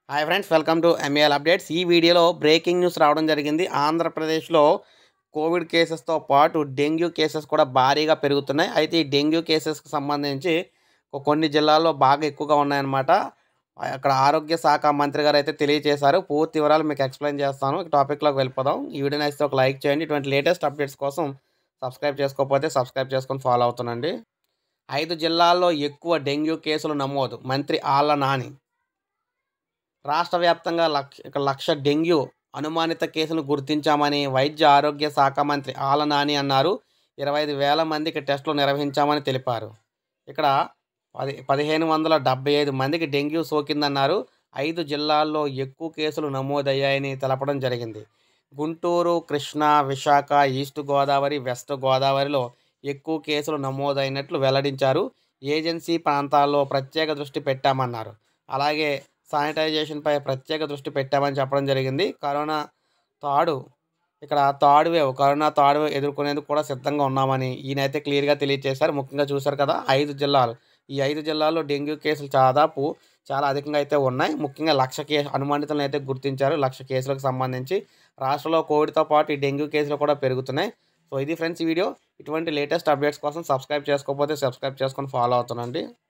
hi friends welcome to MAL updates ఈ వీడియోలో breaking news రావడం జరిగింది ఆంధ్రప్రదేశ్లో కోవిడ్ కేసెస్తో పాటు డెంగ్యూ కేసెస్ కూడా భారీగా పెరుగుతున్నాయి అయితే ఈ డెంగ్యూ కేసెస్కి సంబంధించి కొ- కొన్ని జిల్లాల్లో బాగా ఎక్కువగా ఉన్నాయన్నమాట అక్కడ ఆరోగ్య శాఖ మంత్రి గారు అయితే తెలియజేశారు పూర్తి వివరాలు మీకు ఎక్స్ప్లెయిన్ చేస్తాను ఈ టాపిక్లోకి వెళ్ళిపోదాం ఈ వీడియో నచ్చితే ఒక లైక్ చేయండి ఇటువంటి లేటెస్ట్ అప్డేట్స్ కోసం సబ్స్క్రైబ్ చేసుకోకపోతే సబ్స్క్రైబ్ చేసుకొని ఫాలో అవుతుండండి ఐదు జిల్లాల్లో ఎక్కువ డెంగ్యూ కేసులు నమోదు మంత్రి ఆళ్ల నాని రాష్ట్ర వ్యాప్తంగా లక్ష ఇక లక్ష డెంగ్యూ అనుమానిత కేసులు గుర్తించామని వైద్య ఆరోగ్య శాఖ మంత్రి ఆల నాని అన్నారు ఇరవై ఐదు వేల మందికి టెస్టులు నిర్వహించామని తెలిపారు ఇక్కడ పది పదిహేను వందల డెబ్బై ఐదు మందికి డెంగ్యూ సోకిందన్నారు ఐదు జిల్లాల్లో ఎక్కువ కేసులు నమోదయ్యాయని తెలపడం జరిగింది గుంటూరు కృష్ణా విశాఖ ఈస్ట్ గోదావరి వెస్ట్ గోదావరిలో ఎక్కువ కేసులు నమోదైనట్లు వెల్లడించారు ఏజెన్సీ ప్రాంతాల్లో ప్రత్యేక దృష్టి పెట్టామన్నారు అలాగే శానిటైజేషన్పై ప్రత్యేక దృష్టి పెట్టామని చెప్పడం జరిగింది కరోనా తాడు ఇక్కడ third wave corona third wave ఎదుర్కొనేందుకు కూడా సిద్ధంగా ఉన్నామని ఈయనైతే క్లియర్గా తెలియజేశారు ముఖ్యంగా చూశారు కదా ఐదు జిల్లాలు ఈ ఐదు జిల్లాల్లో డెంగ్యూ కేసులు దాదాపు చాలా అధికంగా అయితే ఉన్నాయి ముఖ్యంగా లక్ష కేసు అనుమానితులను అయితే గుర్తించారు లక్ష కేసులకు సంబంధించి రాష్ట్రంలో కోవిడ్తో పాటు ఈ డెంగ్యూ కేసులు కూడా పెరుగుతున్నాయి సో ఇది ఫ్రెండ్స్ ఈ వీడియో ఇటువంటి లేటెస్ట్ అప్డేట్స్ కోసం సబ్స్క్రైబ్ చేసుకోకపోతే సబ్స్క్రైబ్ చేసుకొని ఫాలో అవుతుండండి